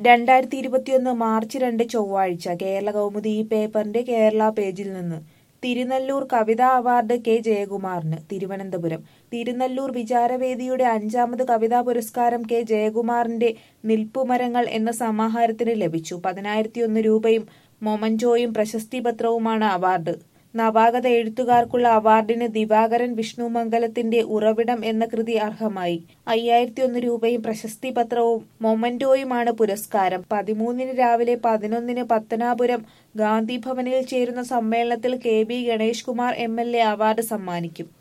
രണ്ടായിരത്തി ഇരുപത്തിയൊന്ന് മാർച്ച് രണ്ട് ചൊവ്വാഴ്ച കേരള കൗമുദി ഈ പേപ്പറിന്റെ കേരള പേജിൽ നിന്ന് തിരുനെല്ലൂർ കവിതാ അവാർഡ് കെ ജയകുമാറിന് തിരുവനന്തപുരം തിരുനെല്ലൂർ വിചാരവേദിയുടെ അഞ്ചാമത് കവിതാ പുരസ്കാരം കെ ജയകുമാറിന്റെ നിൽപ്പുമരങ്ങൾ എന്ന സമാഹാരത്തിന് ലഭിച്ചു പതിനായിരത്തിയൊന്ന് രൂപയും മൊമന്റോയും പ്രശസ്തിപത്രവുമാണ് അവാർഡ് നവാഗത എഴുത്തുകാർക്കുള്ള അവാർഡിന് ദിവാകരൻ വിഷ്ണുമംഗലത്തിന്റെ ഉറവിടം എന്ന കൃതി അർഹമായി അയ്യായിരത്തിയൊന്ന് രൂപയും പ്രശസ്തിപത്രവും മൊമന്റോയുമാണ് പുരസ്കാരം പതിമൂന്നിന് രാവിലെ പതിനൊന്നിന് പത്തനാപുരം ഗാന്ധിഭവനിൽ ചേരുന്ന സമ്മേളനത്തിൽ K B Ganesh Kumar M L A award സമ്മാനിക്കും